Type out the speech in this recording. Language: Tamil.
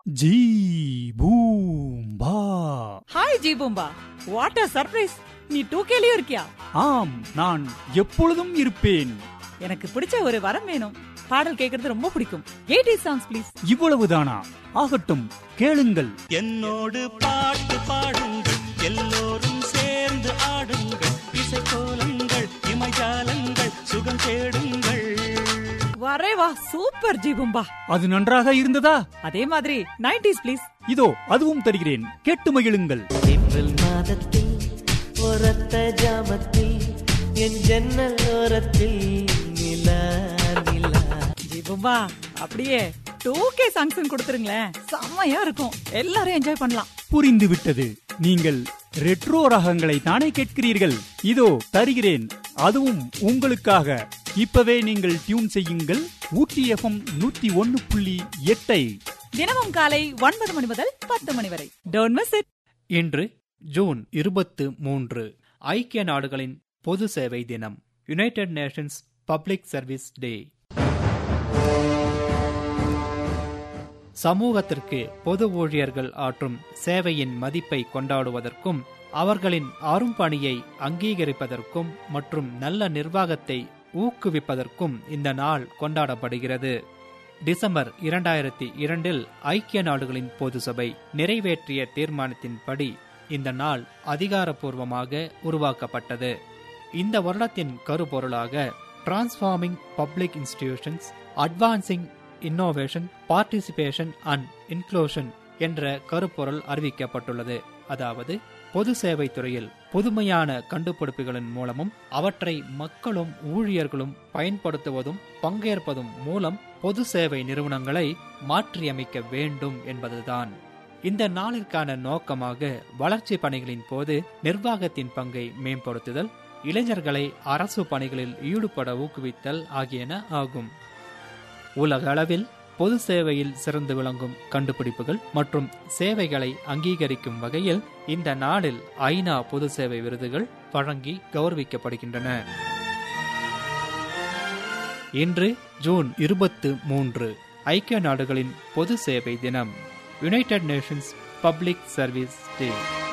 ஜீ பூம் பா ஹாய் ஜீபூம்பா வாட் அ சர்ப்ரைஸ் நீ டூ கேலியும் இருக்கியா ஆம் நான் எப்பொழுதும் இருப்பேன் எனக்கு பிடிச்ச ஒரு வரம் வேணும் பாடல் கேக்குறது ரொம்ப பிடிக்கும் எயிட்டி சாங்ஸ் ப்ளீஸ் இவ்வளவுதானா ஆகட்டும் கேளுங்கள் என்னோடு பாட்டு பாடுங்கள் எல்லோரும் சேர்ந்து ஆடுங்கள் இசைக்கோலங்கள் இமஜாலங்கள் சுகம் தேடுங்கள் வரே வா சூப்பர் ஜீபூம்பா அது நன்றாக இருந்ததா அதே மாதிரி நைன்டிஸ் ப்ளீஸ் இதோ அதுவும் தருகிறேன் கேட்டு மகிழுங்கள் ஏப்ரல் மாதத்தில் ஒரத்த ஜாமத்தில் என் ஜன்னல் ஓரத்தில் நிலா நிலா ஜீபூம்பா அப்படியே டூ கே சாங்ஸ் கொடுத்துருங்களேன் செம்மையா இருக்கும் எல்லாரும் என்ஜாய் பண்ணலாம் புரிந்து விட்டது நீங்கள் ரெட்ரோ ரகங்களை தானே கேட்கிறீர்கள் இதோ தருகிறேன் அதுவும் உங்களுக்காக இப்பவே நீங்கள் டியூன் செய்யுங்கள் ஊட்டி எஃப்எம் நூத்தி ஒன்னு புள்ளி எட்டை தினமும் காலை ஒன்பது மணி முதல் பத்து மணி வரை டோன்ட் மிஸ் இட் இன்று ஜூன் இருபத்து மூன்று ஐக்கிய நாடுகளின் பொது சேவை தினம் United Nations public service day சமூகத்திற்கு பொது ஊழியர்கள் ஆற்றும் சேவையின் மதிப்பை கொண்டாடுவதற்கும் அவர்களின் அரும்பணியை அங்கீகரிப்பதற்கும் மற்றும் நல்ல நிர்வாகத்தை ஊக்குவிப்பதற்கும் இந்த நாள் கொண்டாடப்படுகிறது டிசம்பர் இரண்டாயிரத்தி இரண்டில் ஐக்கிய நாடுகளின் பொது சபை நிறைவேற்றிய தீர்மானத்தின்படி இந்த நாள் அதிகாரப்பூர்வமாக உருவாக்கப்பட்டது இந்த வருடத்தின் கருப்பொருளாக transforming public institutions advancing innovation participation and inclusion என்ற கருப்பொருள் அறிவிக்கப்பட்டுள்ளது அதாவது பொது சேவை துறையில் புதுமையான கண்டுபிடிப்புகளின் மூலமும் அவற்றை மக்களும் ஊழியர்களும் பயன்படுத்துவதும் பங்கேற்பதும் மூலம் பொது சேவை நிறுவனங்களை மாற்றியமைக்க வேண்டும் என்பதுதான் இந்த நாளிற்கான நோக்கமாக வளர்ச்சி பணிகளின் போது நிர்வாகத்தின் பங்கை மேம்படுத்துதல் இளைஞர்களை அரசு பணிகளில் ஈடுபட ஊக்குவித்தல் ஆகியன ஆகும் உலக அளவில் பொது சேவையில் சிறந்து விளங்கும் கண்டுபிடிப்புகள் மற்றும் சேவைகளை அங்கீகரிக்கும் வகையில் இந்த நாளில் ஐநா பொது சேவை விருதுகள் வழங்கி கௌரவிக்கப்படுகின்றன இன்று ஜூன் இருபத்து மூன்று ஐக்கிய நாடுகளின் பொது சேவை தினம் யுனைடெட் நேஷன்ஸ் பப்ளிக் சர்வீஸ் டே